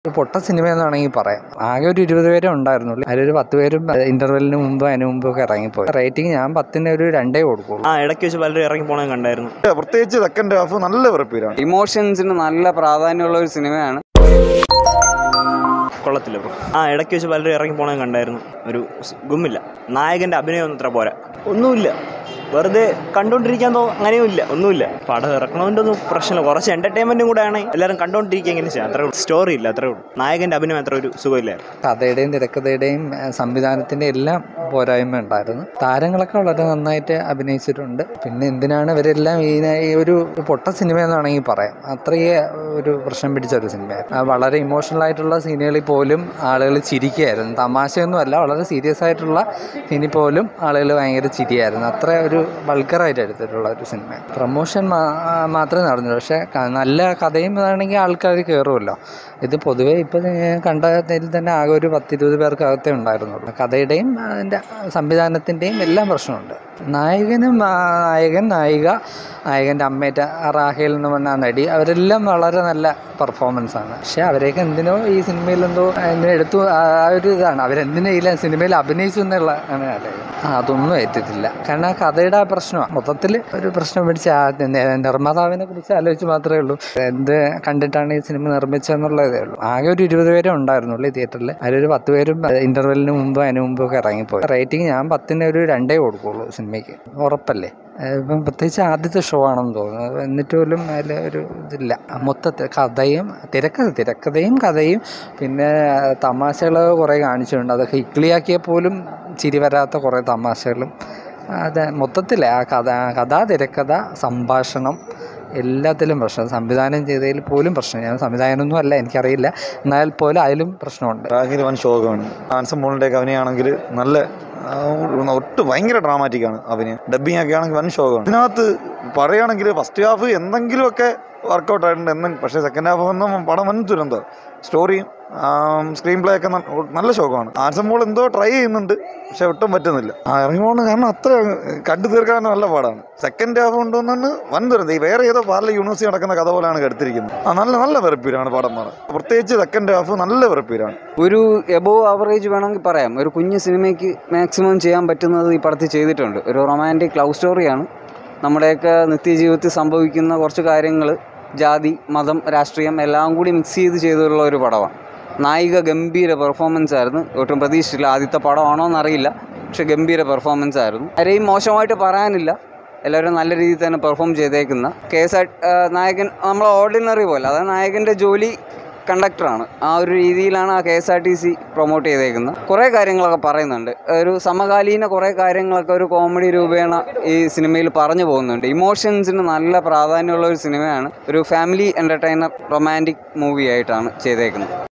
ഒരു പൊട്ട സിനിമ എന്ന് വേണമെങ്കിൽ പറയാം ആകെ ഒരു ഇരുപത് പേരെ ഉണ്ടായിരുന്നുള്ളൂ അതിലൊരു പത്ത് പേരും ഇന്റർവെല്ലിന് മുമ്പ് അതിന് മുമ്പ് ഒക്കെ ഇറങ്ങിപ്പോയി റേറ്റിംഗ് ഞാൻ പത്തിന് ഒരു രണ്ടേ കൊടുക്കുള്ളൂ ആ ഇടയ്ക്ക് വെച്ച് പലരും ഇറങ്ങി പോണത് കണ്ടായിരുന്നു പ്രത്യേകിച്ച് സെക്കൻഡ് ഹാഫ് നല്ല വെറുപ്പീരാണ് ഇമോഷൻസിന് നല്ല പ്രാധാന്യമുള്ള ഒരു സിനിമയാണ് കൊള്ളത്തില്ല ബ്രോ ആ ഇടയ്ക്ക് വെച്ച് പലരും ഇറങ്ങി പോണത് കണ്ടായിരുന്നു ഒരു സ് ഗുമ്മില്ല നായകൻ്റെ അഭിനയം ഒന്നും ഇത്ര പോരാ ഒന്നുമില്ല വെറുതെ കണ്ടുകൊണ്ടിരിക്കാൻ തോ അങ്ങനെയും ഇല്ല ഒന്നുമില്ല പടം ഇറക്കണതിൻ്റെ ഒന്നും പ്രശ്നമില്ല കുറച്ച് എൻ്റർടൈൻമെൻറ്റും കൂടെ ആണ് എല്ലാവരും കണ്ടുകൊണ്ടിരിക്കുക എങ്ങനെ ചെയ്യാം അത്രേ ഉള്ളൂ സ്റ്റോറി ഇല്ല അത്രേ ഉള്ളൂ നായകൻ്റെ അഭിനയം അത്ര ഒരു സുഖമില്ലായിരുന്നു കഥയുടെയും തിരക്കഥയുടെയും ഏഹ്, സംവിധാനത്തിൻ്റെ എല്ലാം പോരായ്മ ഉണ്ടായിരുന്നു താരങ്ങളൊക്കെ വളരെ നന്നായിട്ട് അഭിനയിച്ചിട്ടുണ്ട് പിന്നെ എന്തിനാണ് ഇവരെല്ലാം ഈ ഈ ഒരു പൊട്ട സിനിമ എന്ന് വേണമെങ്കിൽ പറയാം അത്രയേ ഒരു പ്രശ്നം പിടിച്ച ഒരു സിനിമയായിരുന്നു ആ വളരെ ഇമോഷണൽ ആയിട്ടുള്ള സീനുകളിൽ പോലും ആളുകൾ ചിരിക്കുകയായിരുന്നു തമാശയൊന്നുമല്ല വളരെ സീരിയസ് ആയിട്ടുള്ള സീനിൽ പോലും ആളുകൾ ഭയങ്കര ചിരിയായിരുന്നു അത്ര ഒരു വൾക്കറായിട്ട് എടുത്തിട്ടുള്ള ഒരു സിനിമ പ്രൊമോഷൻ മാത്രമേ നടന്നുള്ളൂ പക്ഷേ ക- നല്ല കഥയും ആണെങ്കിൽ ആൾക്കാർ കയറുമല്ലോ ഇത് പൊതുവേ ഇപ്പം ഞാൻ കണ്ടതിൽ തന്നെ ആകെ ഒരു പത്തിരുപത് പേർക്കകത്തേ ഉണ്ടായിരുന്നുള്ളൂ കഥയുടെയും അതിൻ്റെ സംവിധാനത്തിൻ്റെയും എല്ലാം പ്രശ്നമുണ്ട് നായകനും ആ, നായകൻ നായിക നായകൻ്റെ അമ്മേറ്റ റാഹേൽ എന്ന് പറഞ്ഞ ആ നടി അവരെല്ലാം വളരെ നല്ല പെർഫോമൻസ് ആണ് പക്ഷേ അവരെയൊക്കെ എന്തിനോ ഈ സിനിമയിൽ എന്തോ എന്തിനോ എടുത്തു ആ ആ ഒരു ഇതാണ് അവരെന്തിനാ ഈ സിനിമയിൽ അഭിനയിച്ചു എന്നുള്ള ആണ് ആലോചന. ആ അതൊന്നും ഏറ്റിട്ടില്ല കാരണം ആ കഥയുടെ ആ പ്രശ്നമാണ് മൊത്തത്തിൽ ഒരു പ്രശ്നം പിടിച്ച ആ നി- നിർമ്മാതാവിനെ കുറിച്ച് ആലോചിച്ച് മാത്രമേ ഉള്ളൂ എന്ത് കണ്ടിട്ടാണ് ഈ സിനിമ നിർമ്മിച്ചതെന്നുള്ളതേ ഉള്ളൂ ആകെ ഒരു ഇരുപത് പേരെ ഉണ്ടായിരുന്നുള്ളൂ ഈ തിയേറ്ററിൽ അതിലൊരു പത്ത് പേരും ഇന്റർവെല്ലിന് മുമ്പ് അതിന് മുമ്പ് ഒക്കെ ഇറങ്ങിപ്പോയി റേറ്റിംഗ് ഞാൻ പത്തിന് ഒരു രണ്ടേ കൊടുക്കുള്ളൂ സിനിമയ്ക്ക് ഉറപ്പല്ലേ ഏഹ് ഇപ്പം പ്രത്യേകിച്ച് ആദ്യത്തെ ഷോ ആണെന്ന് തോന്നുന്നു എന്നിട്ട് പോലും അതിൽ ഒരു ഇതില്ല മൊത്തത്തിൽ കഥയും തിരക്കഥ തിരക്കഥയും കഥയും പിന്നെ തമാശകൾ കുറേ കാണിച്ചിട്ടുണ്ട് അതൊക്കെ ഇക്ലിയാക്കിയാൽ പോലും ചിരി വരാത്ത കുറേ തമാശകളും അത് മൊത്തത്തിൽ ആ കഥ കഥ തിരക്കഥ സംഭാഷണം എല്ലാത്തിലും പ്രശ്നം സംവിധാനം ചെയ്തതിൽ പോലും പ്രശ്നം ഞാൻ സംവിധാനമൊന്നും അല്ല എനിക്കറിയില്ല എന്നാൽ പോലും അതിലും പ്രശ്നമുണ്ട് റാഹിൽ വൻ ശോകമാണ് ആൻസം മോളിൻ്റെയൊക്കെ അഭിനയമാണെങ്കിൽ നല്ല ആ, ഒട്ടും ഭയങ്കര ഡ്രാമാറ്റിക് ആണ് അഭിനയം ഡബ്ബിംഗ് ഒക്കെ ആണെങ്കിൽ വൻ ശോകമാണ് ഇതിനകത്ത് പറയുകയാണെങ്കിൽ ഫസ്റ്റ് ഹാഫ് എന്തെങ്കിലുമൊക്കെ വർക്കൗട്ട് ആയിട്ടുണ്ട് എന്നും പക്ഷേ സെക്കൻഡ് ഹാഫ് ഒന്നും പടം വൻ ദുരന്തം സ്റ്റോറിയും സ്ക്രീൻ പ്ലേ ഒക്കെ ന- നല്ല ശോകമാണ് ആൻസം മോൾ എന്തോ ട്രൈ ചെയ്യുന്നുണ്ട് പക്ഷെ ഒട്ടും പറ്റുന്നില്ല ആ ഇറങ്ങി പോകുന്നത് കാരണം അത്ര കണ്ടു തീർക്കാൻ നല്ല പാടാണ് സെക്കൻഡ് ഹാഫ് കൊണ്ടുവന്നാണ് വൻ ദുരന്തം ഈ വേറെ ഏതോ പാർല യൂണിവേഴ്സിറ്റി നടക്കുന്ന കഥ പോലെയാണ് എടുത്തിരിക്കുന്നത് ആ നല്ല നല്ല വെറുപ്പീരാണ് പടം പടം പ്രത്യേകിച്ച് സെക്കൻഡ് ഹാഫ് നല്ല വെറുപ്പീരാണ് ഒരു എബോവ് ആവറേജ് വേണമെങ്കിൽ പറയാം ഒരു കുഞ്ഞു സിനിമയ്ക്ക് മാക്സിമം ചെയ്യാൻ പറ്റുന്നത് ഈ പടത്തിൽ ചെയ്തിട്ടുണ്ട് ഒരു റൊമാൻറ്റിക് ലവ് സ്റ്റോറിയാണ് നമ്മുടെയൊക്കെ നിത്യജീവിതത്തിൽ സംഭവിക്കുന്ന കുറച്ച് കാര്യങ്ങൾ ജാതി മതം രാഷ്ട്രീയം എല്ലാം കൂടി മിക്സ് ചെയ്ത് ചെയ്തിട്ടുള്ള ഒരു പടമാണ് നായിക ഗംഭീര പെർഫോമൻസ് ആയിരുന്നു ഒട്ടും പ്രതീക്ഷിച്ചില്ല ആദ്യത്തെ പടമാണോ എന്നറിയില്ല പക്ഷെ ഗംഭീര പെർഫോമൻസ് ആയിരുന്നു ആരെയും മോശമായിട്ട് പറയാനില്ല എല്ലാവരും നല്ല രീതിയിൽ തന്നെ പെർഫോം ചെയ്തേക്കുന്ന കെ എസ് ആർ നായകൻ നമ്മൾ ഓർഡിനറി പോലെ അതായത് നായകൻ്റെ ജോലി കണ്ടക്ടറാണ് ആ ഒരു രീതിയിലാണ് ആ K S R T C promote ചെയ്തേക്കുന്നത് കുറേ കാര്യങ്ങളൊക്കെ പറയുന്നുണ്ട് ഒരു സമകാലീന കുറേ കാര്യങ്ങളൊക്കെ ഒരു കോമഡി രൂപേണ ഈ സിനിമയിൽ പറഞ്ഞു പോകുന്നുണ്ട് ഇമോഷൻസിന് നല്ല പ്രാധാന്യമുള്ള ഒരു സിനിമയാണ് ഒരു ഫാമിലി എൻ്റർടൈനർ റൊമാൻറ്റിക് മൂവി ആയിട്ടാണ് ചെയ്തേക്കുന്നത്